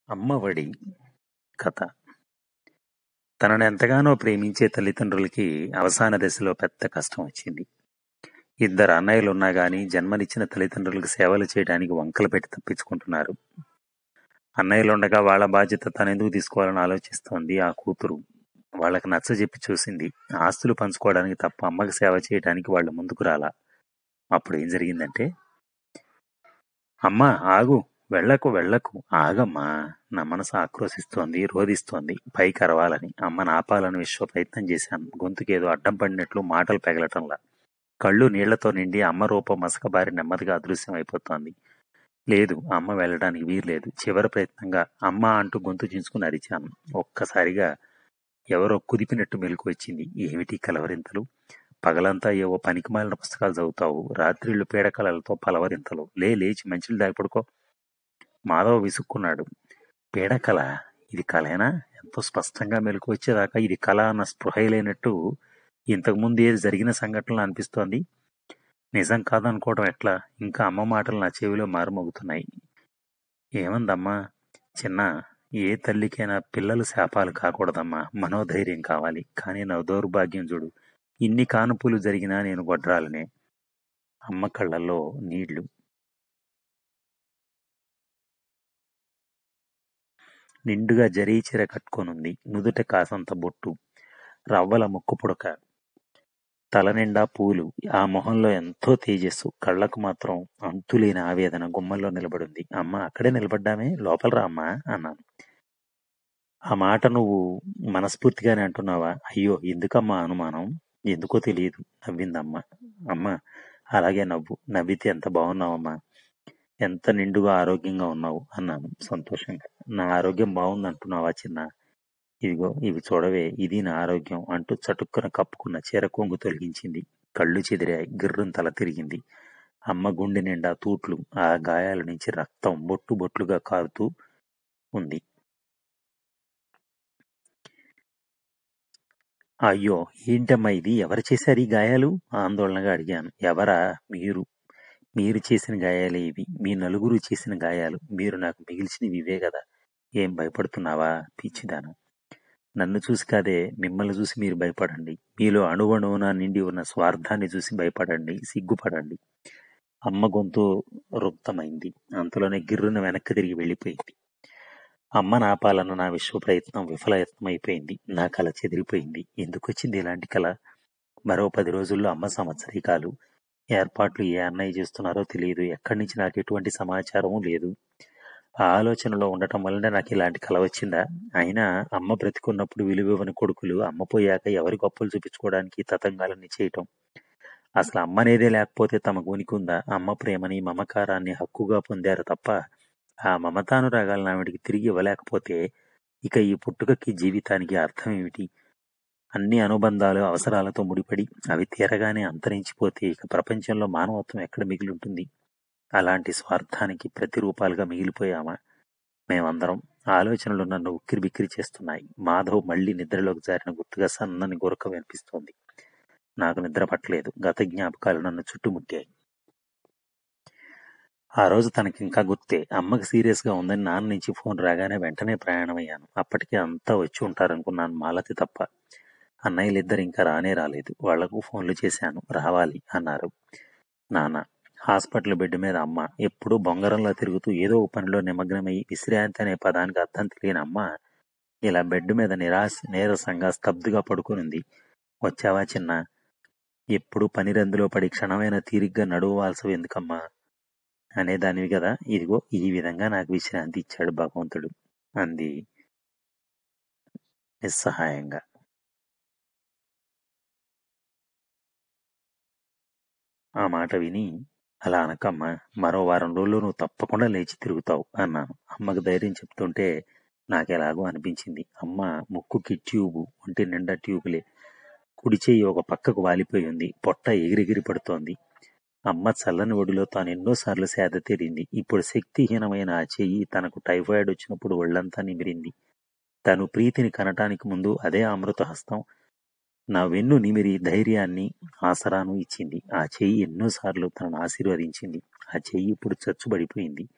అమ్మఒడి కథ తనను ఎంతగానో ప్రేమించే తల్లిదండ్రులకి అవసాన దశలో పెద్ద కష్టం వచ్చింది ఇద్దరు అన్నయ్యలు ఉన్నా గాని జన్మనిచ్చిన తల్లిదండ్రులకు సేవలు చేయడానికి వంకలు పెట్టి తప్పించుకుంటున్నారు అన్నయ్యలుండగా వాళ్ళ బాధ్యత తనెందుకు తీసుకోవాలని ఆలోచిస్తోంది ఆ కూతురు వాళ్ళకి నచ్చజెప్పి చూసింది ఆస్తులు పంచుకోవడానికి తప్ప అమ్మకి సేవ చేయడానికి వాళ్ళు ముందుకు రాలా అప్పుడు ఏం జరిగిందంటే అమ్మా ఆగు వెళ్ళకు వెళ్ళకు ఆగమ్మా నా మనసు ఆక్రోశిస్తోంది రోధిస్తోంది పైకి అరవాలని అమ్మని ఆపాలని విశ్వ ప్రయత్నం చేశాను గొంతుకేదో అడ్డం పడినట్లు మాటలు పెగలటంలా కళ్ళు నీళ్లతో నిండి అమ్మ రూపం మసకబారి నెమ్మదిగా అదృశ్యం అయిపోతోంది లేదు అమ్మ వెళ్ళడానికి వీర్లేదు చివరి ప్రయత్నంగా అమ్మ అంటూ గొంతు చించుకుని అరిచాను ఒక్కసారిగా ఎవరో కుదిపినట్టు మెలకు వచ్చింది ఏమిటి కలవరింతలు పగలంతా ఏవో పనికిమాలిన పుస్తకాలు చదువుతావు రాత్రిళ్ళు పీడకలలతో పలవరింతలు లే లేచి మంచిలు దాగిపడుకో మాధవ్ విసుక్కున్నాడు పీడకల ఇది కలేనా ఎంతో స్పష్టంగా మెలకు వచ్చేదాకా ఇది కళ అన్న స్పృహ లేనట్టు ఇంతకుముందు ఏది జరిగిన సంఘటనలు అనిపిస్తోంది నిజం కాదనుకోవడం ఎట్లా ఇంకా అమ్మ మాటలు నా చెవిలో మారుమోగుతున్నాయి ఏమందమ్మా చిన్న ఏ తల్లికైనా పిల్లలు శాపాలు కాకూడదమ్మా మనోధైర్యం కావాలి కానీ నా దౌర్భాగ్యం చూడు ఇన్ని కానుపులు జరిగినా నేను గొడ్రాలనే అమ్మ కళ్ళల్లో నీళ్లు నిండుగా జరీ చీర కట్టుకొనుంది నుదుట కాసంత బొట్టు రవ్వల ముక్కు పుడక తల నిండా పూలు ఆ మొహంలో ఎంతో తేజస్సు కళ్ళకు మాత్రం అంతులేని ఆవేదన గుమ్మల్లో నిలబడింది అమ్మ అక్కడే నిలబడ్డామే లోపల రా అమ్మా అన్నాను ఆ మాట నువ్వు మనస్ఫూర్తిగానే అంటున్నావా అయ్యో ఎందుకమ్మా అనుమానం ఎందుకో తెలియదు నవ్విందమ్మ అమ్మ అలాగే నవ్వు నవ్వితే ఎంత బాగున్నావమ్మా ఎంత నిండుగా ఆరోగ్యంగా ఉన్నావు అన్నాను సంతోషంగా నా ఆరోగ్యం బాగుంది అంటున్నావా చిన్న ఇదిగో ఇవి చూడవే ఇది నా ఆరోగ్యం అంటూ చటుక్కున కప్పుకున్న చీర కొంగు తొలగించింది కళ్ళు చెదిరాయి గిర్రం తల తిరిగింది అమ్మ గుండె నిండా తూట్లు ఆ గాయాల నుంచి రక్తం బొట్టు బొట్లుగా కారుతూ ఉంది అయ్యో ఏంటమ్మా ఇది ఎవరు చేశారు ఈ గాయాలు ఆందోళనగా అడిగాను ఎవరా మీరు మీరు చేసిన గాయాలే ఇవి మీ నలుగురు చేసిన గాయాలు మీరు నాకు మిగిల్చినవి ఇవే కదా ఏం భయపడుతున్నావా పిచ్చిదాన నన్ను చూసి కాదే మిమ్మల్ని చూసి మీరు భయపడండి మీలో అణువణువున నిండి ఉన్న స్వార్థాన్ని చూసి భయపడండి సిగ్గుపడండి అమ్మ గొంతు రుక్తమైంది అంతలోనే గిర్రున వెనక్కి తిరిగి వెళ్ళిపోయింది అమ్మ నాపాలన్న నా విశ్వ ప్రయత్నం విఫలయత్నం అయిపోయింది నా కళ చెదిరిపోయింది ఎందుకు వచ్చింది ఇలాంటి కళ మరో పది రోజుల్లో అమ్మ సంవత్సరీకాలు ఏర్పాట్లు ఏ అన్నయ్య చేస్తున్నారో తెలియదు ఎక్కడి నుంచి నాకు ఎటువంటి సమాచారం లేదు ఆ ఆలోచనలో ఉండటం వల్లనే నాకు ఇలాంటి కల వచ్చిందా అయినా అమ్మ బ్రతికున్నప్పుడు విలువివ్వని కొడుకులు అమ్మ పోయాక ఎవరి గొప్పలు చూపించుకోవడానికి ఈ తతంగాలన్నీ చేయటం అసలు అమ్మ అనేదే లేకపోతే తమకు ఉనికి ఉందా అమ్మ ప్రేమని మమకారాన్ని హక్కుగా పొందారు తప్ప ఆ మమతానురాగాలను ఆవిడికి తిరిగి ఇవ్వలేకపోతే ఇక ఈ పుట్టుకకి జీవితానికి అర్థం ఏమిటి అన్ని అనుబంధాలు అవసరాలతో ముడిపడి అవి తీరగానే అంతరించిపోతే ఇక ప్రపంచంలో మానవత్వం ఎక్కడ మిగిలి ఉంటుంది అలాంటి స్వార్థానికి ప్రతిరూపాలుగా మిగిలిపోయామా మేమందరం ఆలోచనలు నన్ను ఉక్కిరి బిక్కిరి చేస్తున్నాయి మాధవ్ మళ్లీ నిద్రలోకి జారిన గుర్తుగా సన్నని గురక వినిపిస్తోంది నాకు నిద్ర పట్టలేదు గత జ్ఞాపకాలు నన్ను చుట్టుముట్టాయి ఆ రోజు తనకి ఇంకా గుర్తే అమ్మకి సీరియస్ గా ఉందని నాన్న నుంచి ఫోన్ రాగానే వెంటనే ప్రయాణమయ్యాను అప్పటికే అంతా వచ్చి ఉంటారనుకున్నాను మాలతి తప్ప అన్నయ్యలిద్దరు ఇంకా రానే రాలేదు వాళ్లకు ఫోన్లు చేశాను రావాలి అన్నారు నాన్న హాస్పిటల్ బెడ్ మీద అమ్మ ఎప్పుడూ బొంగరంలో తిరుగుతూ ఏదో ఒక పనిలో నిమగ్నమై విశ్రాంతి అనే పదానికి అర్థం తెలియని అమ్మ ఇలా బెడ్ మీద నిరాశ నీరసంగా స్తబ్దుగా పడుకునింది వచ్చావా చిన్న ఎప్పుడు పనిరందులో పడి క్షణమైన తీరిగ్గా నడువాల్సి ఎందుకమ్మా అనేదానివి కదా ఇదిగో ఈ విధంగా నాకు విశ్రాంతి ఇచ్చాడు భగవంతుడు అంది నిస్సహాయంగా ఆ మాట విని అలా అనకమ్మా మరో వారం రోజుల్లో నువ్వు తప్పకుండా లేచి తిరుగుతావు అన్నాను అమ్మకు ధైర్యం చెప్తుంటే నాకెలాగో అనిపించింది అమ్మ ముక్కుకి ట్యూబు ఒంటి నిండా ట్యూబులే కుడి చెయ్యి ఒక పక్కకు వాలిపోయి ఉంది పొట్ట ఎగిరెగిరి పడుతోంది అమ్మ చల్లని ఒడిలో తాను ఎన్నోసార్లు సేద తీరింది ఇప్పుడు శక్తిహీనమైన ఆ చెయ్యి తనకు టైఫాయిడ్ వచ్చినప్పుడు ఒళ్ళంతా నిమిరింది తను ప్రీతిని కనటానికి ముందు అదే అమృత హస్తం నా వెన్ను నిమిరి ధైర్యాన్ని ఆసరాను ఇచ్చింది ఆ చెయ్యి ఎన్నోసార్లు తనను ఆశీర్వదించింది ఆ చెయ్యి ఇప్పుడు చచ్చుబడిపోయింది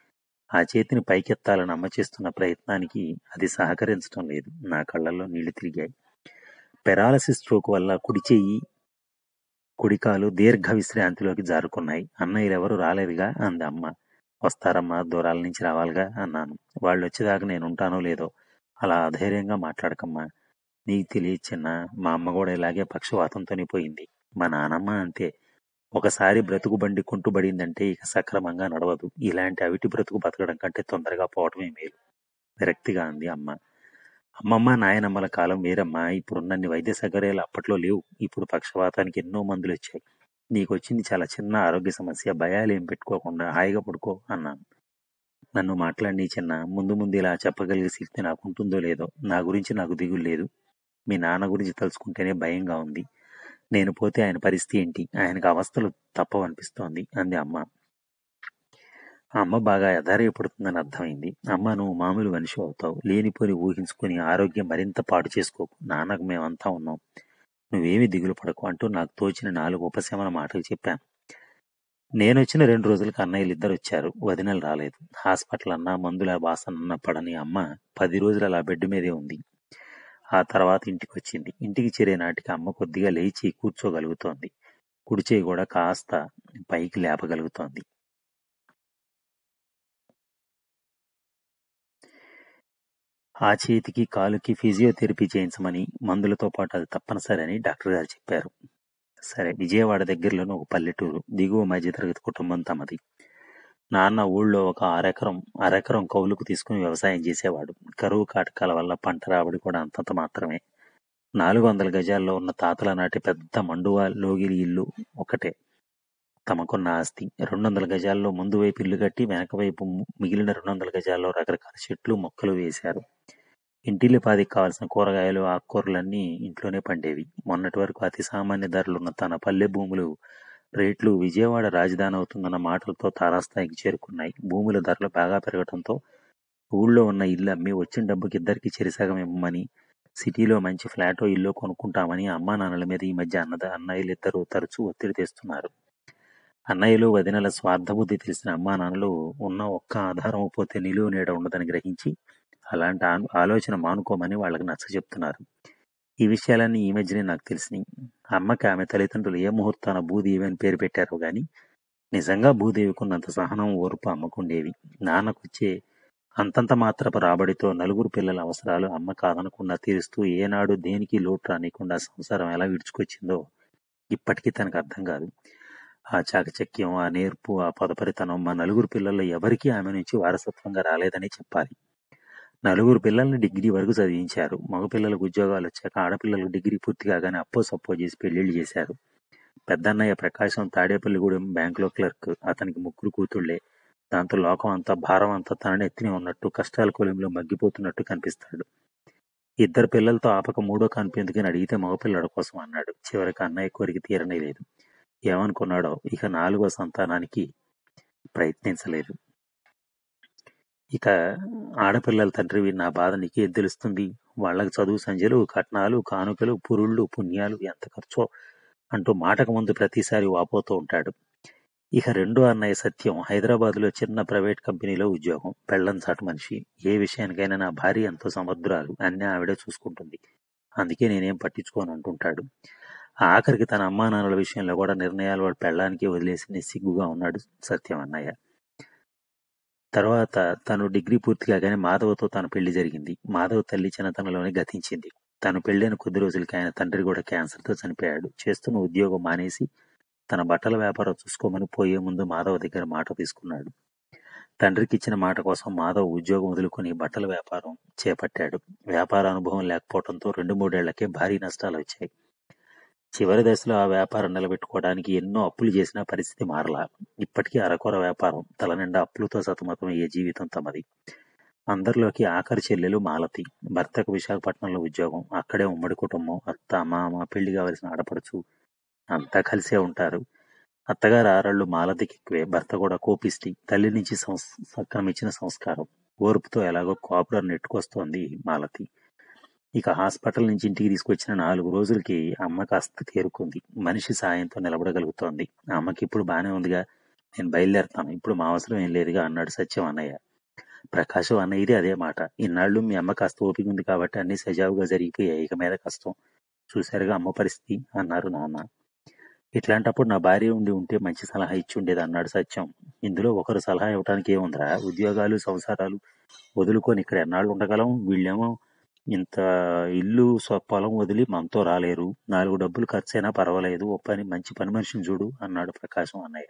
ఆ చేతిని పైకెత్తాలని అమ్మ చేస్తున్న ప్రయత్నానికి అది సహకరించడం లేదు నా కళ్ళల్లో నీళ్లు తిరిగాయి పెరాలసిస్ స్ట్రోక్ వల్ల కుడి చెయ్యి కుడికాలు దీర్ఘ విశ్రాంతిలోకి జారుకున్నాయి అన్నయ్యలు ఎవరు రాలేదుగా అంది అమ్మ వస్తారమ్మా దూరాల నుంచి రావాలిగా అన్నాను వాళ్ళు వచ్చేదాకా నేను ఉంటానో లేదో అలా అధైర్యంగా మాట్లాడకమ్మా నీకు తెలియదు చిన్న మా అమ్మ కూడా ఇలాగే పక్షవాతంతోనే పోయింది మా నానమ్మ అంతే ఒకసారి బ్రతుకు బండి కుంటుబడిందంటే ఇక సక్రమంగా నడవదు ఇలాంటి అవిటి బ్రతుకు బతకడం కంటే తొందరగా పోవటమే మేలు విరక్తిగా అంది అమ్మ అమ్మమ్మ నాయనమ్మల కాలం వేరమ్మా ఇప్పుడున్నన్ని వైద్య సౌకర్యాలు అప్పట్లో లేవు ఇప్పుడు పక్షవాతానికి ఎన్నో మందులు వచ్చాయి నీకు వచ్చింది చాలా చిన్న ఆరోగ్య సమస్య భయాలు ఏం పెట్టుకోకుండా హాయిగా పడుకో అన్నాను నన్ను మాట్లాడి చిన్న ముందు ముందు ఇలా చెప్పగలిగే శక్తి నాకు ఉంటుందో లేదో నా గురించి నాకు దిగులు లేదు మీ నాన్న గురించి తలుచుకుంటేనే భయంగా ఉంది నేను పోతే ఆయన పరిస్థితి ఏంటి ఆయనకు అవస్థలు తప్పవనిపిస్తోంది అంది అమ్మ ఆ అమ్మ బాగా ఎదారేపడుతుందని అర్థమైంది అమ్మ నువ్వు మామూలు మనిషి అవుతావు లేనిపోని ఊహించుకుని ఆరోగ్యం మరింత పాడు చేసుకోకు నాన్నకు మేమంతా ఉన్నాం నువ్వేమి దిగులు పడకు అంటూ నాకు తోచిన నాలుగు ఉపశమన మాటలు చెప్పాను నేను వచ్చిన రెండు రోజులకు అన్నయ్యలు ఇద్దరు వచ్చారు వదినలు రాలేదు హాస్పిటల్ అన్నా మందుల వాసన అన్న పడని అమ్మ పది రోజులు అలా బెడ్ మీదే ఉంది ఆ తర్వాత ఇంటికి వచ్చింది ఇంటికి చేరే నాటికి అమ్మ కొద్దిగా లేచి కూర్చోగలుగుతోంది కుడి చేయి కూడా కాస్త పైకి లేపగలుగుతోంది ఆ చేతికి కాలుకి ఫిజియోథెరపీ చేయించమని మందులతో పాటు అది తప్పనిసరి అని డాక్టర్ గారు చెప్పారు సరే విజయవాడ దగ్గరలోని ఒక పల్లెటూరు దిగువ మధ్యతరగతి కుటుంబం తమది నాన్న ఊళ్ళో ఒక అరెకరం అరెకరం కౌలుకు తీసుకుని వ్యవసాయం చేసేవాడు కరువు కాటకాల వల్ల పంట రాబడి కూడా అంతంత మాత్రమే నాలుగు వందల గజాల్లో ఉన్న తాతల నాటి పెద్ద మండువా లోగిలి ఇల్లు ఒకటే తమకున్న ఆస్తి రెండు వందల గజాల్లో ముందు వైపు ఇల్లు కట్టి వెనక వైపు మిగిలిన రెండు వందల గజాల్లో రకరకాల చెట్లు మొక్కలు వేశారు ఇంటిల్లిపాదికి కావాల్సిన కూరగాయలు ఆకుకూరలన్నీ ఇంట్లోనే పండేవి మొన్నటి వరకు అతి సామాన్య ధరలున్న తన పల్లె భూములు రేట్లు విజయవాడ రాజధాని అవుతుందన్న మాటలతో తారాస్థాయికి చేరుకున్నాయి భూముల ధరలు బాగా పెరగడంతో ఊళ్ళో ఉన్న ఇల్లు అమ్మి వచ్చిన డబ్బుకి ఇద్దరికి చెరిసగం ఇవ్వమని సిటీలో మంచి ఫ్లాటో ఇల్లు కొనుక్కుంటామని అమ్మా నాన్నల మీద ఈ మధ్య అన్నద అన్నయ్యలు ఇద్దరు తరచూ ఒత్తిడి తెస్తున్నారు అన్నయ్యలు వదినల స్వార్థబుద్ధి తెలిసిన అమ్మా నాన్నలు ఉన్న ఒక్క ఆధారం పోతే నిలువ నీడ ఉండదని గ్రహించి అలాంటి ఆ- ఆలోచన మానుకోమని వాళ్ళకి నచ్చ చెప్తున్నారు ఈ విషయాలన్నీ ఈ మధ్యనే నాకు తెలిసినాయి అమ్మకి ఆమె తల్లిదండ్రులు ఏ ముహూర్తాన భూదేవి అని పేరు పెట్టారో గాని నిజంగా భూదేవికున్నంత సహనం ఓర్పు అమ్మకుండేవి నాన్నకొచ్చే అంతంత మాత్రపు రాబడితో నలుగురు పిల్లల అవసరాలు అమ్మ కాదనకుండా తీరుస్తూ ఏనాడు దేనికి లోటు రానికుండా సంసారం ఎలా విడుచుకొచ్చిందో ఇప్పటికీ తనకు అర్థం కాదు ఆ చాకచక్యం ఆ నేర్పు ఆ పదపరితనం మా నలుగురు పిల్లల్లో ఎవరికీ ఆమె నుంచి వారసత్వంగా రాలేదని చెప్పాలి నలుగురు పిల్లల్ని డిగ్రీ వరకు చదివించారు మగపిల్లలకు ఉద్యోగాలు వచ్చాక ఆడపిల్లలకు డిగ్రీ పూర్తి కాగానే అప్పో సప్పో చేసి పెళ్లిళ్ళు చేశారు పెద్దన్నయ్య ప్రకాశం తాడేపల్లిగూడెం బ్యాంకులో క్లర్క్ అతనికి ముగ్గురు కూతుళ్లే దాంతో లోకం అంతా భారం అంతా తన ఎత్తిని ఉన్నట్టు కష్టాల కొలిమిలో మగ్గిపోతున్నట్టు కనిపిస్తాడు ఇద్దరు పిల్లలతో ఆపక మూడో కనిపిందుకని అడిగితే మగపిల్లడి కోసం అన్నాడు చివరికి అన్నయ్య కోరిక తీరనే లేదు ఏమనుకున్నాడో ఇక నాలుగో సంతానానికి ప్రయత్నించలేదు ఇక ఆడపిల్లల తండ్రివి నా బాధ నీకేం తెలుస్తుంది వాళ్ళకి చదువు సంధ్యలు కట్నాలు కానుకలు పురుళ్ళు పుణ్యాలు ఎంత ఖర్చో అంటూ మాటకు ముందు ప్రతిసారి వాపోతూ ఉంటాడు ఇక రెండో అన్నయ్య సత్యం హైదరాబాద్ లో చిన్న ప్రైవేట్ కంపెనీలో ఉద్యోగం పెళ్ళం చాటు మనిషి ఏ విషయానికైనా నా భార్య ఎంతో సమర్థురాలు అన్నీ ఆవిడే చూసుకుంటుంది అందుకే నేనేం పట్టించుకోను అంటుంటాడు ఆఖరికి తన అమ్మా నాన్నల విషయంలో కూడా నిర్ణయాలు వాడు పెళ్ళానికి వదిలేసి నిస్సిగ్గుగా ఉన్నాడు సత్యం అన్నయ్య తర్వాత తను డిగ్రీ పూర్తి కాగానే మాధవతో తన పెళ్లి జరిగింది మాధవ్ తల్లి చిన్నతనంలోనే గతించింది తను పెళ్ళైన కొద్ది రోజులకి ఆయన తండ్రి కూడా క్యాన్సర్తో చనిపోయాడు చేస్తున్న ఉద్యోగం మానేసి తన బట్టల వ్యాపారం చూసుకోమని పోయే ముందు మాధవ్ దగ్గర మాట తీసుకున్నాడు తండ్రికి ఇచ్చిన మాట కోసం మాధవ్ ఉద్యోగం వదులుకుని బట్టల వ్యాపారం చేపట్టాడు వ్యాపార అనుభవం లేకపోవడంతో రెండు మూడేళ్లకే భారీ నష్టాలు వచ్చాయి చివరి దశలో ఆ వ్యాపారం నిలబెట్టుకోవడానికి ఎన్నో అప్పులు చేసినా పరిస్థితి మారలా ఇప్పటికీ అరకొర వ్యాపారం తల నిండా అప్పులతో సతమతమయ్యే జీవితం తమది అందరిలోకి ఆఖరి చెల్లెలు మాలతి భర్తకు విశాఖపట్నంలో ఉద్యోగం అక్కడే ఉమ్మడి కుటుంబం అత్త మామ పెళ్లి కావలసిన ఆడపడుచు అంతా కలిసే ఉంటారు అత్తగారు ఆరళ్ళు మాలతికి ఎక్కువే భర్త కూడా కోపిష్టి తల్లి నుంచి సంస్ సంక్రమించిన సంస్కారం ఓర్పుతో ఎలాగో కాపురం నెట్టుకొస్తోంది మాలతి ఇక హాస్పిటల్ నుంచి ఇంటికి తీసుకొచ్చిన నాలుగు రోజులకి అమ్మ కాస్త తేరుకుంది మనిషి సాయంతో నిలబడగలుగుతోంది అమ్మకి ఇప్పుడు బానే ఉందిగా నేను బయలుదేరుతాను ఇప్పుడు మా అవసరం ఏం లేదుగా అన్నాడు సత్యం అన్నయ్య ప్రకాశం అన్నది అదే మాట ఇన్నాళ్ళు మీ అమ్మ కాస్త ఓపిక ఉంది కాబట్టి అన్ని సజావుగా జరిగిపోయాయి ఇక మీద కష్టం చూశారుగా అమ్మ పరిస్థితి అన్నారు నాన్న ఇట్లాంటప్పుడు నా భార్య ఉండి ఉంటే మంచి సలహా ఇచ్చి ఉండేది అన్నాడు సత్యం ఇందులో ఒకరు సలహా ఇవ్వడానికి ఏముందిరా ఉద్యోగాలు సంసారాలు వదులుకొని ఇక్కడ ఎన్నాళ్ళు ఉండగలం వీళ్ళేమో ఇంత ఇల్లు స్వ- పొలం వదిలి మనతో రాలేరు నాలుగు డబ్బులు ఖర్చైనా పర్వాలేదు ఓ పని మంచి పని మనిషిని చూడు అన్నాడు ప్రకాశం అన్నయ్య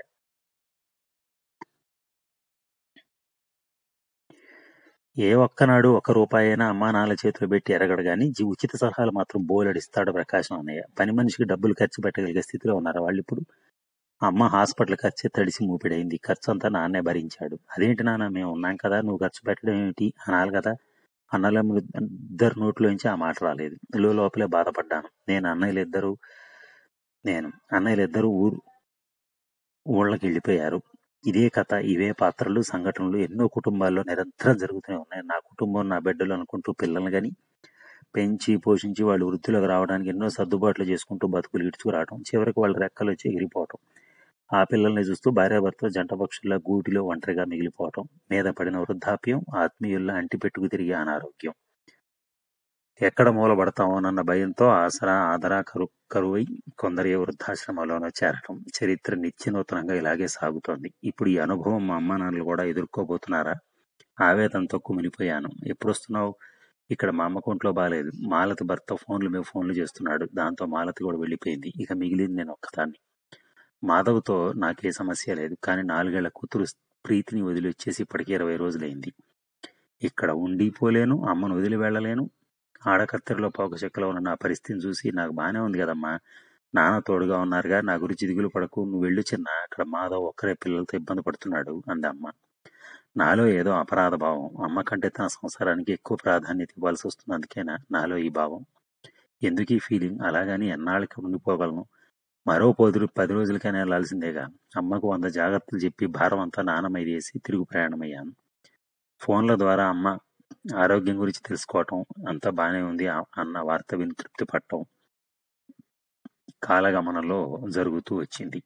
ఏ ఒక్కనాడు ఒక్క రూపాయి అయినా అమ్మా నాన్న చేతిలో పెట్టి ఎరగడు గాని జీ- ఉచిత సలహాలు మాత్రం బోలెడిస్తాడు ప్రకాశం అన్నయ్య పని మనిషికి డబ్బులు ఖర్చు పెట్టగలిగే స్థితిలో ఉన్నారు వాళ్ళు ఇప్పుడు అమ్మ హాస్పిటల్ ఖర్చు తడిసి మూపిడైంది ఖర్చు అంతా నాన్నే భరించాడు అదేంటి నాన్న మేము ఉన్నాం కదా నువ్వు ఖర్చు పెట్టడం ఏమిటి అనాలి కదా అన్నల ఇద్దరు నోట్లోంచి ఆ మాట రాలేదు లో లోపలే బాధపడ్డాను నేను అన్నయ్యలు ఇద్దరు నేను అన్నయ్యలు ఇద్దరు ఊరు ఊళ్ళకి వెళ్ళిపోయారు ఇదే కథ ఇవే పాత్రలు సంఘటనలు ఎన్నో కుటుంబాల్లో నిరంతరం జరుగుతూనే ఉన్నాయి నా కుటుంబం నా బిడ్డలు అనుకుంటూ పిల్లల్ని గాని పెంచి పోషించి వాళ్ళు వృత్తిలోకి రావడానికి ఎన్నో సర్దుబాట్లు చేసుకుంటూ బతుకులు ఇడ్చుకురావడం చివరికి వాళ్ళ రెక్కలు వచ్చి ఎగిరిపోవటం ఆ పిల్లల్ని చూస్తూ భార్యాభర్తలు జంట పక్షుల్లా గూటిలో ఒంటరిగా మిగిలిపోవటం మీద పడిన వృద్ధాప్యం ఆత్మీయుల్లా అంటిపెట్టుకు తిరిగే అనారోగ్యం ఎక్కడ మూలపడతామోనన్న భయంతో ఆసరా ఆదరా కరు కరువై కొందరి వృద్ధాశ్రమాల్లోనో చేరటం చరిత్ర నిత్యనూతనంగా ఇలాగే సాగుతోంది ఇప్పుడు ఈ అనుభవం మా అమ్మా నాన్నలు కూడా ఎదుర్కోబోతున్నారా ఆవేదంతో కుమిలిపోయాను ఎప్పుడొస్తున్నావు ఇక్కడ మా అమ్మ కొంట్లో బాలేదు మాలతి భర్త ఫోన్లు మీద ఫోన్లు చేస్తున్నాడు దాంతో మాలతి కూడా వెళ్ళిపోయింది ఇక మిగిలింది నేను ఒక్కదాన్ని మాధవ్తో నాకే సమస్య లేదు కానీ నాలుగేళ్ల కూతురు ప్రీతిని వదిలి వచ్చేసి ఇప్పటికి ఇరవై రోజులైంది ఇక్కడ ఉండిపోలేను అమ్మను వదిలి వెళ్ళలేను ఆడకత్తెరలో పోక చెక్కలో ఉన్న నా పరిస్థితిని చూసి నాకు బానే ఉంది కదమ్మా నాన్న తోడుగా ఉన్నారుగా నా గురించి దిగులు పడకు నువ్వు వెళ్ళు చిన్న అక్కడ మాధవ్ ఒక్కరే పిల్లలతో ఇబ్బంది పడుతున్నాడు అంది అమ్మ నాలో ఏదో అపరాధ భావం అమ్మ కంటే తన సంసారానికి ఎక్కువ ప్రాధాన్యత ఇవ్వాల్సి వస్తున్నందుకేనా నాలో ఈ భావం ఎందుకు ఈ ఫీలింగ్ అలాగని ఎన్నాళ్ళకి ఉండిపోగలను మరో పది రో- పది రోజులకైనా వెళ్లాల్సిందేగా అమ్మకు వంద జాగ్రత్తలు చెప్పి భారం అంతా నాన్నమై వేసి తిరుగు ప్రయాణమయ్యాను ఫోన్ల ద్వారా అమ్మ ఆరోగ్యం గురించి తెలుసుకోవటం అంతా బానే ఉంది ఆ- అన్న వార్త విని తృప్తి పట్టడం కాలగమనంలో జరుగుతూ వచ్చింది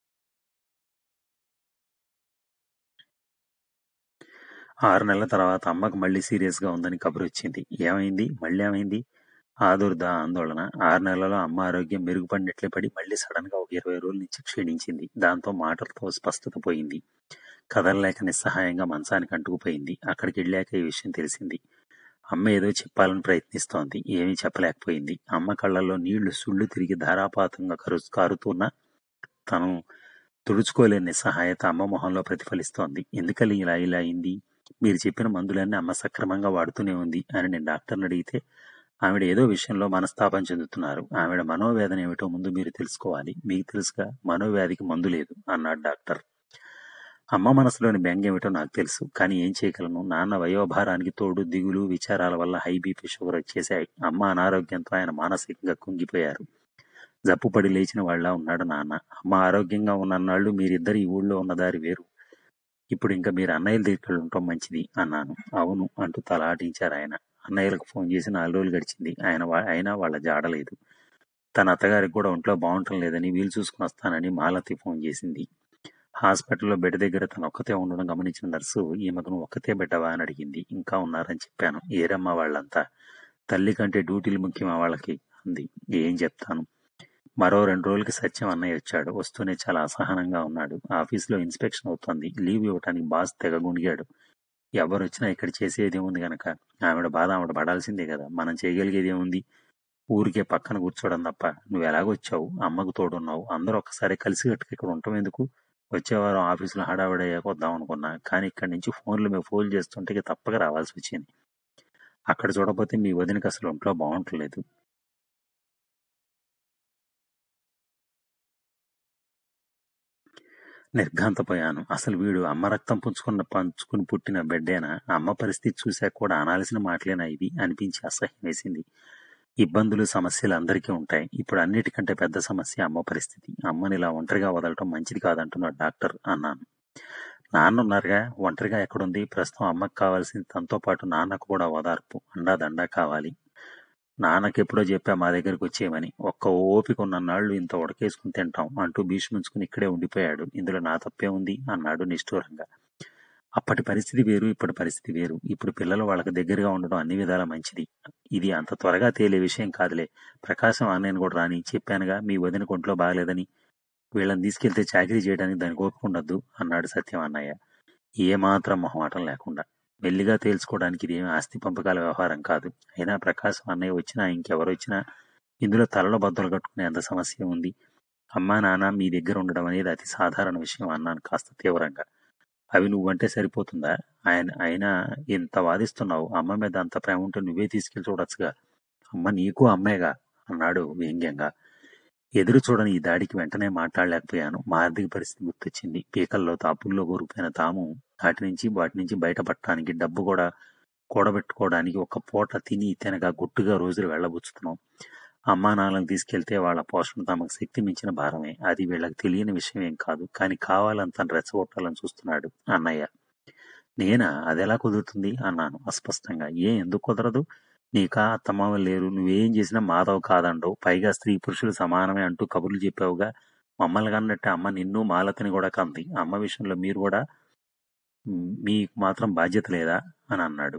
ఆరు నెలల తర్వాత అమ్మకు మళ్ళీ సీరియస్ గా ఉందని కబురు వచ్చింది ఏమైంది మళ్ళీ ఏమైంది ఆదుర్ద ఆందోళన ఆరు నెలలలో అమ్మ ఆరోగ్యం మెరుగుపడినట్లే పడి మళ్ళీ సడన్ గా ఒక ఇరవై రోజుల నుంచి క్షీణించింది దాంతో మాటలతో స్పష్టత పోయింది కదలలేక నిస్సహాయంగా మంచానికి అంటుకుపోయింది అక్కడికి వెళ్ళాక ఈ విషయం తెలిసింది అమ్మ ఏదో చెప్పాలని ప్రయత్నిస్తోంది ఏమీ చెప్పలేకపోయింది అమ్మ కళ్ళల్లో నీళ్లు సుళ్ళు తిరిగి ధారాపాతంగా కరు కారుతున్నా తను తుడుచుకోలేని నిస్సహాయత అమ్మ మొహంలో ప్రతిఫలిస్తోంది ఎందుకని ఇలా ఇలా అయింది మీరు చెప్పిన మందులన్నీ అమ్మ సక్రమంగా వాడుతూనే ఉంది అని నేను డాక్టర్ని అడిగితే ఆవిడ ఏదో విషయంలో మనస్తాపం చెందుతున్నారు ఆవిడ మనోవేదన ఏమిటో ముందు మీరు తెలుసుకోవాలి మీకు తెలుసుగా మనోవ్యాధికి మందు లేదు అన్నాడు డాక్టర్ అమ్మ మనసులోని బెంగ ఏమిటో నాకు తెలుసు కానీ ఏం చేయగలను నాన్న వయోభారానికి తోడు దిగులు విచారాల వల్ల హై బీపీ షుగర్ వచ్చేసాయి అమ్మ అనారోగ్యంతో ఆయన మానసికంగా కుంగిపోయారు జబ్బుపడి లేచిన వాళ్ళ ఉన్నాడు నాన్న అమ్మ ఆరోగ్యంగా ఉన్నన్నాళ్ళు మీరిద్దరు ఈ ఊళ్ళో ఉన్న దారి వేరు ఇప్పుడు ఇంకా మీరు అన్నయ్యల దగ్గరికి ఉండటం మంచిది అన్నాను అవును అంటూ తల ఆటించారు ఆయన అన్నయ్యలకు ఫోన్ చేసి నాలుగు రోజులు గడిచింది ఆయన వా- అయినా వాళ్ళ జాడలేదు తన అత్తగారికి కూడా ఒంట్లో బాగుంటం లేదని వీలు చూసుకుని వస్తానని మాలతి ఫోన్ చేసింది హాస్పిటల్లో బెడ్ దగ్గర తను ఒక్కతే ఉండడం గమనించిన నర్సు ఈమెకు నువ్వు ఒక్కతే బిడ్డవా అని అడిగింది ఇంకా ఉన్నారని చెప్పాను ఏరమ్మా వాళ్ళంతా తల్లి కంటే డ్యూటీలు ముఖ్యమా వాళ్ళకి అంది ఏం చెప్తాను మరో రెండు రోజులకి సత్యం అన్నయ్య వచ్చాడు వస్తూనే చాలా అసహనంగా ఉన్నాడు ఆఫీసులో ఇన్స్పెక్షన్ అవుతోంది లీవ్ ఇవ్వటానికి బాస్ తెగ గుణిగాడు ఎవరు వచ్చినా ఇక్కడ చేసేది ఏముంది గనక ఆవిడ బాధ ఆవిడ పడాల్సిందే కదా మనం చేయగలిగేది ఏముంది ఊరికే పక్కన కూర్చోవడం తప్ప నువ్వు ఎలాగొచ్చావు అమ్మకు తోడున్నావు అందరూ ఒక్కసారి కలిసి కట్టుకు ఇక్కడ ఉండటం ఎందుకు వచ్చేవారం ఆఫీసులో హడావిడయ్యాక వద్దాం అనుకున్నా కానీ ఇక్కడి నుంచి ఫోన్లు మేము ఫోన్ చేస్తుంటే ఇక తప్పక రావాల్సి వచ్చింది అక్కడ చూడకపోతే మీ వదినకి అసలు ఒంట్లో బాగుంటలేదు నిర్ఘాంతపోయాను అసలు వీడు అమ్మ రక్తం పుంచుకున్న పంచుకుని పుట్టిన బిడ్డేనా అమ్మ పరిస్థితి చూశాక కూడా అనాల్సిన మాటలేనా ఇవి అనిపించి అసహ్యం వేసింది ఇబ్బందులు సమస్యలు అందరికీ ఉంటాయి ఇప్పుడు అన్నిటికంటే పెద్ద సమస్య అమ్మ పరిస్థితి అమ్మని ఇలా ఒంటరిగా వదలటం మంచిది కాదంటున్నాడు డాక్టర్ అన్నాను నాన్న ఉన్నారుగా ఒంటరిగా ఎక్కడుంది ప్రస్తుతం అమ్మకు కావాల్సింది తనతో పాటు నాన్నకు కూడా ఓదార్పు అండా దండా కావాలి నాన్నకి ఎప్పుడో చెప్పా మా దగ్గరికి వచ్చేయమని ఒక్క ఓపిక ఉన్న నాళ్ళు ఇంత ఉడకేసుకుని తింటాం అంటూ భీష్మించుకుని ఇక్కడే ఉండిపోయాడు ఇందులో నా తప్పే ఉంది అన్నాడు నిష్ఠూరంగా అప్పటి పరిస్థితి వేరు ఇప్పటి పరిస్థితి వేరు ఇప్పుడు పిల్లలు వాళ్ళకి దగ్గరగా ఉండడం అన్ని విధాల మంచిది ఇది అంత త్వరగా తేలే విషయం కాదులే ప్రకాశం అన్నయ్యను కూడా రాని చెప్పానుగా మీ వదిన కొంట్లో బాగలేదని వీళ్ళని తీసుకెళ్తే చాకరీ చేయడానికి దానికి ఓపుకుండద్దు అన్నాడు సత్యం అన్నయ్య ఏమాత్రం మొహమాటం లేకుండా మెల్లిగా తేల్చుకోవడానికి ఇది ఏమి ఆస్తి పంపకాల వ్యవహారం కాదు అయినా ప్రకాశం అన్నయ్య వచ్చినా ఇంకెవరు వచ్చినా ఇందులో తలలో బద్దలు కట్టుకునే అంత సమస్య ఉంది అమ్మా నాన్న మీ దగ్గర ఉండడం అనేది అతి సాధారణ విషయం అన్నాను కాస్త తీవ్రంగా అవి నువ్వంటే సరిపోతుందా ఆయన అయినా ఇంత వాదిస్తున్నావు అమ్మ మీద అంత ప్రేమ ఉంటే నువ్వే తీసుకెళ్లి చూడొచ్చుగా అమ్మ నీకు అమ్మేగా అన్నాడు వ్యంగ్యంగా ఎదురు చూడని ఈ దాడికి వెంటనే మాట్లాడలేకపోయాను మా ఆర్థిక పరిస్థితి గుర్తొచ్చింది పీకల్లో తాపుల్లో కోరుకుపోయిన తాము వాటి నుంచి వాటి నుంచి బయటపడటానికి డబ్బు కూడా కూడబెట్టుకోవడానికి ఒక పూట తిని తినగా గుట్టుగా రోజులు వెళ్ళబుచ్చుతున్నాం అమ్మా నాన్నలకు తీసుకెళ్తే వాళ్ళ పోషణ తమకు శక్తి మించిన భారమే అది వీళ్ళకి తెలియని విషయం ఏం కాదు కానీ కావాలని తను రెచ్చగొట్టాలని చూస్తున్నాడు అన్నయ్య నేనా అదెలా కుదురుతుంది అన్నాను అస్పష్టంగా ఏ ఎందుకు కుదరదు నీకా అత్తమామ లేరు నువ్వేం చేసినా మాధవ్ కాదండవు పైగా స్త్రీ పురుషులు సమానమే అంటూ కబుర్లు చెప్పావుగా మమ్మల్ని కన్నట్టే అమ్మ నిన్ను మాలతిని కూడా కంది అమ్మ విషయంలో మీరు కూడా మ్, మీకు మాత్రం బాధ్యత లేదా అని అన్నాడు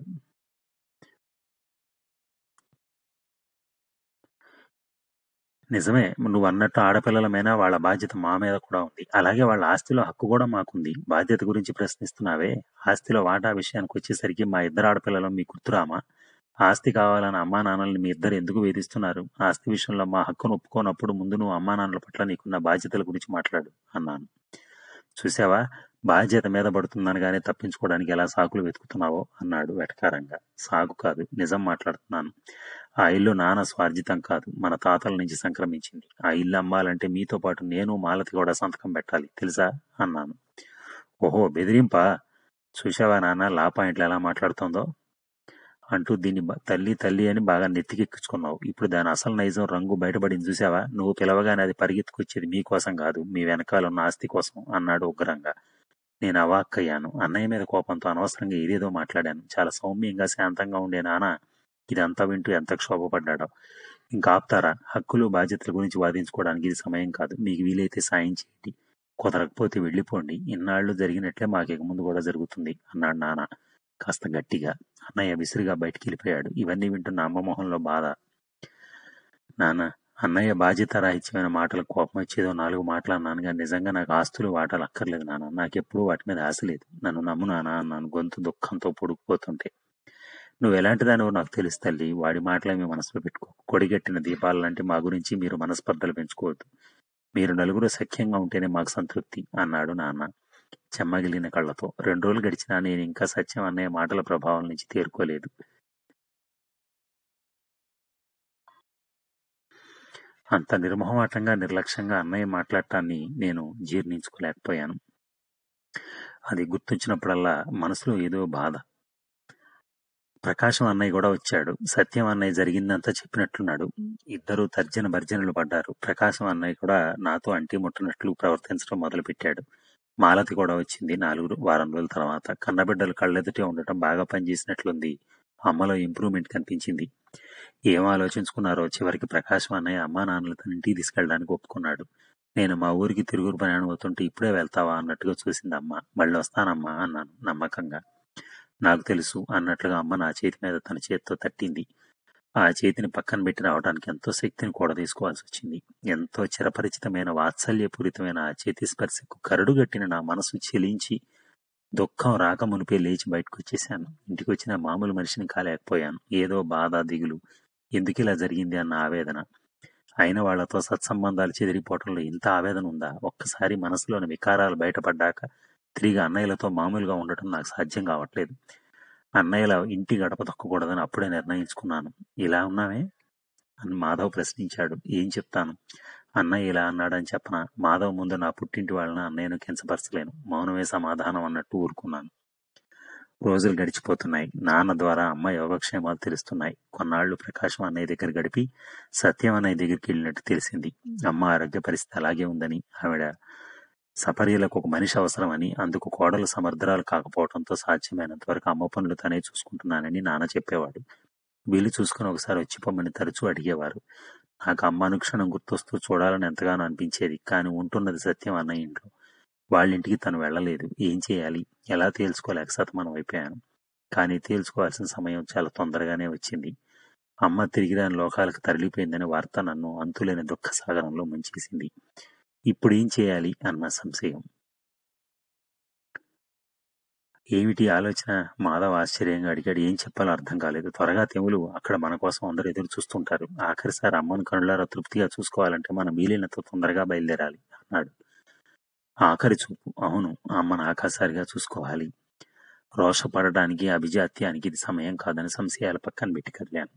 నిజమే నువ్వు అన్నట్టు ఆడపిల్లలమైనా వాళ్ళ బాధ్యత మా మీద కూడా ఉంది అలాగే వాళ్ళ ఆస్తిలో హక్కు కూడా మాకుంది బాధ్యత గురించి ప్రశ్నిస్తున్నావే ఆస్తిలో వాటా విషయానికి వచ్చేసరికి మా ఇద్దరు ఆడపిల్లలు మీ గుర్తురామా ఆస్తి కావాలని అమ్మా నాన్నల్ని మీ ఇద్దరు ఎందుకు వేధిస్తున్నారు ఆస్తి విషయంలో మా హక్కును ఒప్పుకోనప్పుడు ముందు నువ్వు అమ్మా నాన్నల పట్ల నీకున్న బాధ్యతల గురించి మాట్లాడు అన్నాను చూసావా బాధ్యత మీద పడుతుందనగానే తప్పించుకోవడానికి ఎలా సాకులు వెతుకుతున్నావో అన్నాడు వెటకారంగా సాగు కాదు నిజం మాట్లాడుతున్నాను ఆ ఇల్లు నాన్న స్వార్జితం కాదు మన తాతల నుంచి సంక్రమించింది ఆ ఇల్లు అమ్మాలంటే మీతో పాటు నేను మాలతి కూడా సంతకం పెట్టాలి తెలుసా అన్నాను ఓహో బెదిరింపా చూసావా నాన్న లా పాయింట్లు ఎలా మాట్లాడుతోందో అంటూ దీన్ని బ- తల్లి తల్లి అని బాగా నెత్తికెక్కించుకున్నావు ఇప్పుడు దాని అసలు నైజం రంగు బయటపడింది చూసావా నువ్వు పిలవగానే అది పరిగెత్తుకొచ్చేది మీకోసం కాదు మీ వెనకాల ఉన్న ఆస్తి కోసం అన్నాడు ఉగ్రంగా నేను అవాక్కయ్యాను అన్నయ్య మీద కోపంతో అనవసరంగా ఏదేదో మాట్లాడాను చాలా సౌమ్యంగా శాంతంగా ఉండే నాన్న ఇదంతా వింటూ ఎంత క్షోభపడ్డాడో ఇంకా ఆపుతారా హక్కులు బాధ్యతల గురించి వాదించుకోవడానికి ఇది సమయం కాదు మీకు వీలైతే సాయం చేయండి కుదరకపోతే వెళ్ళిపోండి ఇన్నాళ్ళు జరిగినట్లే మాకు ఇక ముందు కూడా జరుగుతుంది అన్నాడు నాన్న కాస్త గట్టిగా అన్నయ్య విసిరిగా బయటికి వెళ్ళిపోయాడు ఇవన్నీ వింటున్న అమ్మ మొహంలో బాధ నాన్న అన్నయ్య బాధ్యత రాహిత్యమైన మాటలకు కోపం వచ్చేదో నాలుగు మాటలు అన్నాను కానీ నిజంగా నాకు ఆస్తులు వాటాలు అక్కర్లేదు నాన్న నాకెప్పుడూ వాటి మీద ఆశ లేదు నన్ను నమ్ము నాన్న అన్నాను గొంతు దుఃఖంతో పొడుకుపోతుంటే నువ్వు ఎలాంటి దానివో నాకు తెలుసు తల్లి వాడి మాటలేమి మనసులో పెట్టుకో కొడిగట్టిన దీపాలు లాంటి మా గురించి మీరు మనస్పర్ధలు పెంచుకోవద్దు మీరు నలుగురు సఖ్యంగా ఉంటేనే మాకు సంతృప్తి అన్నాడు నాన్న చెమ్మగిలిన కళ్ళతో రెండు రోజులు గడిచినా నేను ఇంకా సత్యం అన్నయ్య మాటల ప్రభావం నుంచి తేరుకోలేదు అంత నిర్మోహమాటంగా నిర్లక్ష్యంగా అన్నయ్య మాట్లాడటాన్ని నేను జీర్ణించుకోలేకపోయాను అది గుర్తొచ్చినప్పుడల్లా మనసులో ఏదో బాధ ప్రకాశం అన్నయ్య కూడా వచ్చాడు సత్యం అన్నయ్య జరిగిందంతా చెప్పినట్లున్నాడు ఇద్దరు తర్జన భర్జనలు పడ్డారు ప్రకాశం అన్నయ్య కూడా నాతో అంటి ముట్టనట్లు ప్రవర్తించడం మొదలుపెట్టాడు మాలతి కూడా వచ్చింది నాలుగు వారం రోజుల తర్వాత కన్నబిడ్డలు కళ్ళెదుటే ఉండటం బాగా పనిచేసినట్లుంది అమ్మలో ఇంప్రూవ్మెంట్ కనిపించింది ఏం ఆలోచించుకున్నారో చివరికి ప్రకాశం అన్నయ్య అమ్మా నాన్నలు తన ఇంటికి తీసుకెళ్ళడానికి ఒప్పుకున్నాడు నేను మా ఊరికి తిరుగురు ప్రయాణం అవుతుంటే ఇప్పుడే వెళ్తావా అన్నట్టుగా చూసింది అమ్మ మళ్ళీ వస్తానమ్మా అన్నాను నమ్మకంగా నాకు తెలుసు అన్నట్లుగా అమ్మ నా చేతి మీద తన చేతితో తట్టింది ఆ చేతిని పక్కన పెట్టి రావడానికి ఎంతో శక్తిని కూడా తీసుకోవాల్సి వచ్చింది ఎంతో చిరపరిచితమైన వాత్సల్యపూరితమైన ఆ చేతి స్పర్శకు కరడుగట్టిన నా మనసు చెలించి దుఃఖం రాక మునిపే లేచి బయటకు వచ్చేసాను ఇంటికి వచ్చిన మామూలు మనిషిని కాలేకపోయాను ఏదో బాధ దిగులు ఎందుకు ఇలా జరిగింది అన్న ఆవేదన అయిన వాళ్లతో సత్సంబంధాలు చెదిరిపోవటంలో ఇంత ఆవేదన ఉందా ఒక్కసారి మనసులోని వికారాలు బయటపడ్డాక తిరిగి అన్నయ్యలతో మామూలుగా ఉండటం నాకు సాధ్యం కావట్లేదు అన్నయ్యల ఇంటి గడప తొక్కకూడదని అప్పుడే నిర్ణయించుకున్నాను ఇలా ఉన్నామే అని మాధవ్ ప్రశ్నించాడు ఏం చెప్తాను అన్నయ్య ఇలా అన్నాడని చెప్పన మాధవ్ ముందు నా పుట్టింటి వాళ్ళని అన్నయ్యను కించపరచలేను మౌనమే సమాధానం అన్నట్టు ఊరుకున్నాను రోజులు గడిచిపోతున్నాయి నాన్న ద్వారా అమ్మ యోగక్షేమాలు తెలుస్తున్నాయి కొన్నాళ్లు ప్రకాశం అన్నయ్య దగ్గర గడిపి సత్యం అన్నయ్య దగ్గరికి వెళ్ళినట్టు తెలిసింది అమ్మ ఆరోగ్య పరిస్థితి అలాగే ఉందని ఆవిడ సపర్యలకు ఒక మనిషి అవసరమని అందుకు కోడలు సమర్థరాలు కాకపోవడంతో సాధ్యమైనంత వరకు అమ్మ పనులు తనే చూసుకుంటున్నానని నాన్న చెప్పేవాడు వీలు చూసుకుని ఒకసారి వచ్చి పొమ్మని తరచూ అడిగేవారు నాకు అమ్మ అనుక్షణం గుర్తొస్తూ చూడాలని ఎంతగానో అనిపించేది కానీ ఉంటున్నది సత్యం అన్న ఇంట్లో వాళ్ళింటికి తను వెళ్ళలేదు ఏం చేయాలి ఎలా తేల్చుకోలేక సతమనం అయిపోయాను కానీ తేల్చుకోవాల్సిన సమయం చాలా తొందరగానే వచ్చింది అమ్మ తిరిగి రాని లోకాలకు తరలిపోయిందనే వార్త నన్ను అంతులేని దుఃఖ సాగరంలో ముంచేసింది ఇప్పుడు ఏం చేయాలి అన్న సంశయం ఏమిటి ఆలోచన మాధవ్ ఆశ్చర్యంగా అడిగాడు ఏం చెప్పాలో అర్థం కాలేదు త్వరగా తెములు అక్కడ మన కోసం అందరూ ఎదురు చూస్తుంటారు ఆఖరిసారి అమ్మను కనులారా తృప్తిగా చూసుకోవాలంటే మనం వీలైనంత తొందరగా బయలుదేరాలి అన్నాడు ఆఖరి చూపు అవును అమ్మను ఆకాశారిగా చూసుకోవాలి రోషపడడానికి అభిజాత్యానికి ఇది సమయం కాదని సంశయాల పక్కన పెట్టి కదిలాను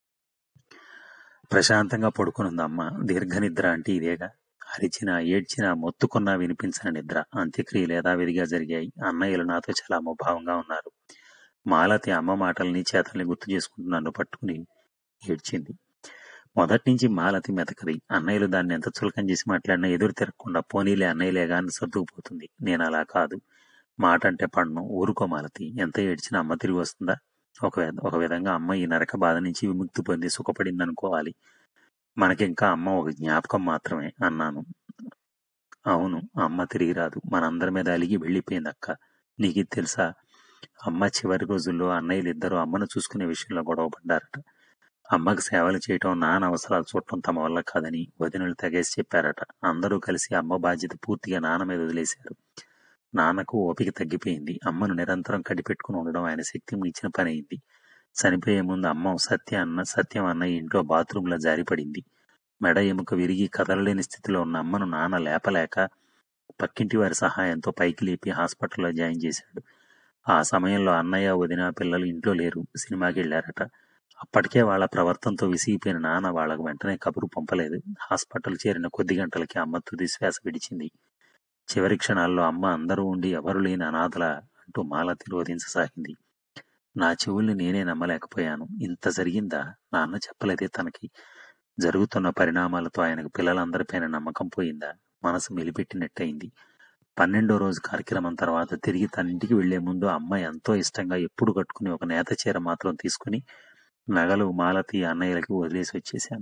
ప్రశాంతంగా పడుకునుంది అమ్మ దీర్ఘ నిద్ర అంటే ఇదేగా అరిచినా ఏడ్చినా మొత్తుకున్నా వినిపించని నిద్ర అంత్యక్రియలు యథావిధిగా జరిగాయి అన్నయ్యలు నాతో చాలా అమోభావంగా ఉన్నారు మాలతి అమ్మ మాటల్ని చేతల్ని గుర్తు చేసుకుంటూ నన్ను పట్టుకుని ఏడ్చింది మొదటి నుంచి మాలతి మెతకది అన్నయ్యలు దాన్ని ఎంత చులకం చేసి మాట్లాడినా ఎదురు తిరగకుండా పోనీలే అన్నయ్యలేగా అని సర్దుకుపోతుంది నేను అలా కాదు మాట అంటే పడను ఊరుకో మాలతి ఎంత ఏడ్చినా అమ్మ తిరిగి వస్తుందా ఒక విధ- ఒక విధంగా అమ్మ ఈ నరక బాధ నుంచి విముక్తి పొంది సుఖపడింది అనుకోవాలి మనకింకా అమ్మ ఒక జ్ఞాపకం మాత్రమే అన్నాను అవును అమ్మ తిరిగి రాదు మనందరి మీద అలిగి వెళ్ళిపోయింది అక్క నీకు ఇది తెలుసా అమ్మ చివరి రోజుల్లో అన్నయ్యలు ఇద్దరు అమ్మను చూసుకునే విషయంలో గొడవ పడ్డారట అమ్మకు సేవలు చేయటం నాన్న అవసరాలు చూడటం తమ వల్ల కాదని వదినలు తెగేసి చెప్పారట అందరూ కలిసి అమ్మ బాధ్యత పూర్తిగా నాన్న మీద వదిలేశారు నాన్నకు ఓపిక తగ్గిపోయింది అమ్మను నిరంతరం కడిపెట్టుకుని ఉండడం ఆయన శక్తి మించిన పని అయింది చనిపోయే ముందు అమ్మ సత్య అన్న సత్యం అన్న ఇంట్లో బాత్రూంలో జారిపడింది మెడ ఎముక విరిగి కదలలేని స్థితిలో ఉన్న అమ్మను నాన్న లేపలేక పక్కింటి వారి సహాయంతో పైకి లేపి హాస్పిటల్లో జాయిన్ చేశాడు ఆ సమయంలో అన్నయ్య వదిన పిల్లలు ఇంట్లో లేరు సినిమాకి వెళ్ళారట అప్పటికే వాళ్ళ ప్రవర్తనతో విసిగిపోయిన నాన్న వాళ్ళకు వెంటనే కబురు పంపలేదు హాస్పిటల్ చేరిన కొద్ది గంటలకి అమ్మ తుది శ్వాస విడిచింది చివరి క్షణాల్లో అమ్మ అందరూ ఉండి ఎవరు లేని అనాథల అంటూ మాలతి రోధించసాగింది నా చెవుల్ని నేనే నమ్మలేకపోయాను ఇంత జరిగిందా నాన్న చెప్పలేదే తనకి జరుగుతున్న పరిణామాలతో ఆయనకు పిల్లలందరిపైన నమ్మకం పోయిందా మనసు మెలిపెట్టినట్టయింది పన్నెండో రోజు కార్యక్రమం తర్వాత తిరిగి తన ఇంటికి వెళ్లే ముందు అమ్మ ఎంతో ఇష్టంగా ఎప్పుడు కట్టుకుని ఒక నేత చీర మాత్రం తీసుకుని నగలు మాలతి అన్నయ్యలకి వదిలేసి వచ్చేశాను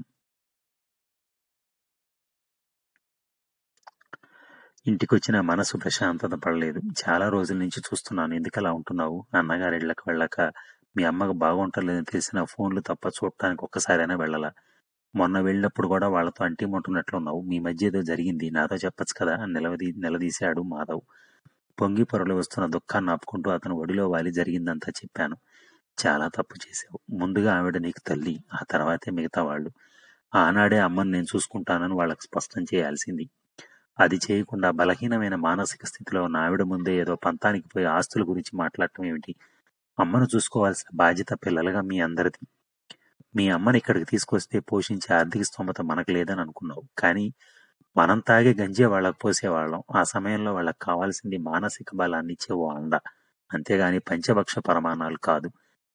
ఇంటికొచ్చిన మనసు ప్రశాంతత పడలేదు చాలా రోజుల నుంచి చూస్తున్నాను ఎందుకు అలా ఉంటున్నావు అన్నగారి ఇళ్ళకి వెళ్ళాక మీ అమ్మకు బాగుంటలేదని తెలిసిన ఫోన్లు తప్ప చూడటానికి ఒక్కసారైనా వెళ్ళాలా మొన్న వెళ్ళినప్పుడు కూడా వాళ్ళతో అంటిముంటున్నట్లున్నావు మీ మధ్య ఏదో జరిగింది నాతో చెప్పొచ్చు కదా అని నిలవదీ నిలదీశాడు మాధవ్ పొంగి పొరలు వస్తున్న దుఃఖాన్ని ఆపుకుంటూ అతను ఒడిలో వాలి జరిగిందంతా చెప్పాను చాలా తప్పు చేశావు ముందుగా ఆవిడ నీకు తల్లి ఆ తర్వాతే మిగతా వాళ్ళు ఆనాడే అమ్మని నేను చూసుకుంటానని వాళ్ళకి స్పష్టం చేయాల్సింది అది చేయకుండా బలహీనమైన మానసిక స్థితిలో ఉన్న ఆవిడ ముందే ఏదో పంతానికి పోయి ఆస్తుల గురించి మాట్లాడటం ఏమిటి అమ్మను చూసుకోవాల్సిన బాధ్యత పిల్లలుగా మీ అందరిది మీ అమ్మని ఇక్కడికి తీసుకొస్తే పోషించే ఆర్థిక స్తోమత మనకు లేదని అనుకున్నావు కానీ మనం తాగే గంజే వాళ్ళకు పోసేవాళ్ళం ఆ సమయంలో వాళ్ళకి కావాల్సింది మానసిక బలాన్ని ఇచ్చే ఓ అండ అంతేగాని పంచభక్ష పరమాణాలు కాదు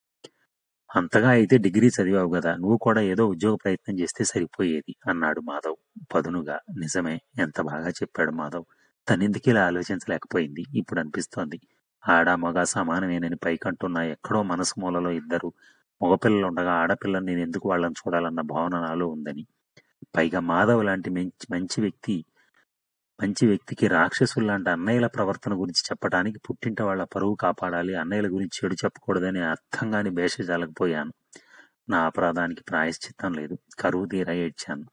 అంతగా అయితే డిగ్రీ చదివావు కదా నువ్వు కూడా ఏదో ఉద్యోగ ప్రయత్నం చేస్తే సరిపోయేది అన్నాడు మాధవ్ పదునుగా నిజమే ఎంత బాగా చెప్పాడు మాధవ్ తనెందుకు ఇలా ఆలోచించలేకపోయింది ఇప్పుడు అనిపిస్తోంది ఆడ మగ సమానమేనని పైకంటున్నా ఎక్కడో మనసు మూలలో ఇద్దరు మగపిల్లలు ఉండగా ఆడపిల్లని నేను ఎందుకు వాళ్ళని చూడాలన్న భావన నాలో ఉందని పైగా మాధవ్ లాంటి మంచి మంచి వ్యక్తి మంచి వ్యక్తికి రాక్షసులు లాంటి అన్నయ్యల ప్రవర్తన గురించి చెప్పడానికి పుట్టింట వాళ్ళ పరువు కాపాడాలి అన్నయ్యల గురించి చెడు చెప్పకూడదని అర్థం కాని భేషజాలకు పోయాను నా అపరాధానికి ప్రాయశ్చిత్తం లేదు కరువు తీరా ఏడ్చాను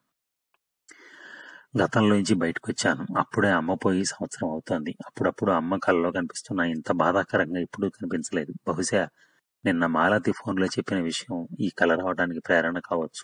గతంలోంచి బయటకు వచ్చాను అప్పుడే అమ్మ పోయి సంవత్సరం అవుతోంది అప్పుడప్పుడు అమ్మ కళ్ళలో కనిపిస్తున్న ఇంత బాధాకరంగా ఇప్పుడు కనిపించలేదు బహుశా నిన్న మాలతి ఫోన్లో చెప్పిన విషయం ఈ కల రావడానికి ప్రేరణ కావచ్చు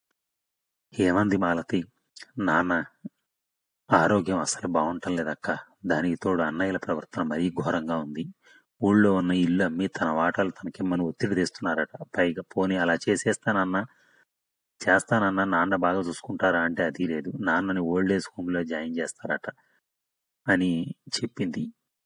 ఏమంది మాలతి నాన్న ఆరోగ్యం అసలు బాగుంటం లేదక్క దానికి తోడు అన్నయ్యల ప్రవర్తన మరీ ఘోరంగా ఉంది ఊళ్ళో ఉన్న ఇల్లు అమ్మి తన వాటాలు తనకిమ్మని ఒత్తిడి తెస్తున్నారట పైగా పోనీ అలా చేసేస్తానన్నా చేస్తానన్నా నాన్న బాగా చూసుకుంటారా అంటే అది లేదు నాన్నని ఓల్డ్ ఏజ్ హోమ్ లో జాయిన్ చేస్తారట అని చెప్పింది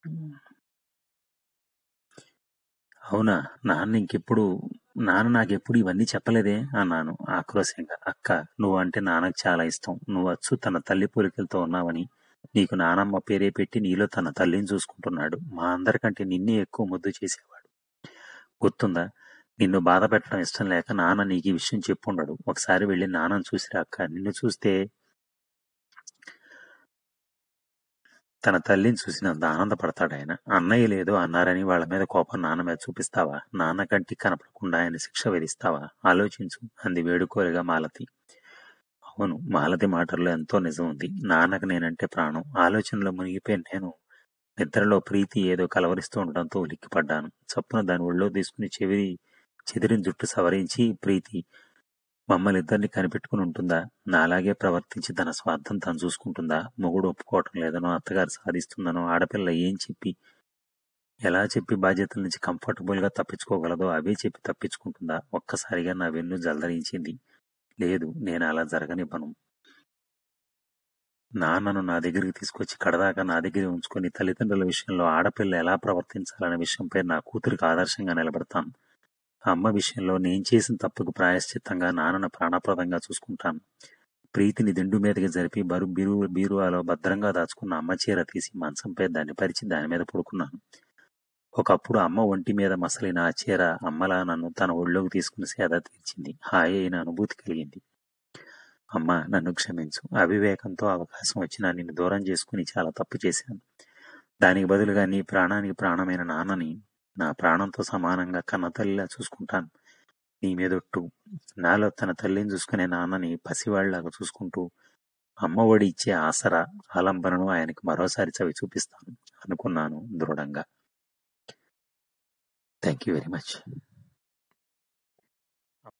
అవునా నాన్న ఇంకెప్పుడు నాన్న నాకెప్పుడు ఇవన్నీ చెప్పలేదే అన్నాను ఆక్రోశంగా అక్క నువ్వు అంటే నాన్నకు చాలా ఇష్టం నువ్వు వచ్చు తన తల్లి పోలికలతో ఉన్నావని నీకు నానమ్మ పేరే పెట్టి నీలో తన తల్లిని చూసుకుంటున్నాడు మా అందరికంటే నిన్నే ఎక్కువ ముద్దు చేసేవాడు గుర్తుందా నిన్ను బాధ పెట్టడం ఇష్టం లేక నాన్న నీకు ఈ విషయం చెప్పుండడు ఒకసారి వెళ్ళి నాన్నను చూసిరా అక్క నిన్ను చూస్తే తన తల్లిని చూసినంత ఆనందపడతాడాయన అన్నయ్య లేదు అన్నారని వాళ్ళ మీద కోపం నాన్న మీద చూపిస్తావా నాన్న కంటికి కనపడకుండా ఆయన శిక్ష విధిస్తావా ఆలోచించు అంది వేడుకోలుగా మాలతి అవును మాలతి మాటల్లో ఎంతో నిజం ఉంది నాన్నకు నేనంటే ప్రాణం ఆలోచనలో మునిగిపోయిన నేను నిద్రలో ప్రీతి ఏదో కలవరిస్తూ ఉండడంతో ఉలిక్కిపడ్డాను చప్పున దాని ఒళ్ళో తీసుకుని చెవిరి చెదిరిన జుట్టు సవరించి ప్రీతి మమ్మల్ని ఇద్దరిని కనిపెట్టుకుని ఉంటుందా నాలాగే ప్రవర్తించి తన స్వార్థం తను చూసుకుంటుందా మొగుడు ఒప్పుకోవటం లేదనో అత్తగారు సాధిస్తుందనో ఆడపిల్ల ఏం చెప్పి ఎలా చెప్పి బాధ్యతల నుంచి కంఫర్టబుల్ గా తప్పించుకోగలదో అవే చెప్పి తప్పించుకుంటుందా ఒక్కసారిగా నా వెన్ను జల్దరించింది లేదు నేను అలా జరగనివ్వను నాన్నను నా దగ్గరికి తీసుకొచ్చి కడదాకా నా దగ్గర ఉంచుకొని తల్లిదండ్రుల విషయంలో ఆడపిల్ల ఎలా ప్రవర్తించాలనే విషయంపై నా కూతురికి ఆదర్శంగా నిలబడతాను అమ్మ విషయంలో నేను చేసిన తప్పుకు ప్రాయశ్చిత్తంగా నాన్నను ప్రాణప్రదంగా చూసుకుంటాను ప్రీతిని దిండు మీదకి జరిపి బరు బీరు బీరువాలో భద్రంగా దాచుకున్న అమ్మ చీర తీసి మంచంపై దాన్ని పరిచి దాని మీద పడుకున్నాను ఒకప్పుడు అమ్మ ఒంటి మీద మసలిన ఆ చీర అమ్మలా నన్ను తన ఒళ్ళోకి తీసుకుని సేద తీర్చింది హాయి అయిన అనుభూతి కలిగింది అమ్మ నన్ను క్షమించు అవివేకంతో అవకాశం వచ్చినా నిన్ను దూరం చేసుకుని చాలా తప్పు చేశాను దానికి బదులుగా నీ ప్రాణానికి ప్రాణమైన నాన్నని నా ప్రాణంతో సమానంగా కన్న తల్లిలా చూసుకుంటాను నీ మీదొట్టు నాలో తన తల్లిని చూసుకునే నాన్నని పసివాళ్లాగా చూసుకుంటూ అమ్మ ఒడి ఇచ్చే ఆసరా ఆలంబనను ఆయనకి మరోసారి చవి చూపిస్తాను అనుకున్నాను దృఢంగా థ్యాంక్ యూ వెరీ మచ్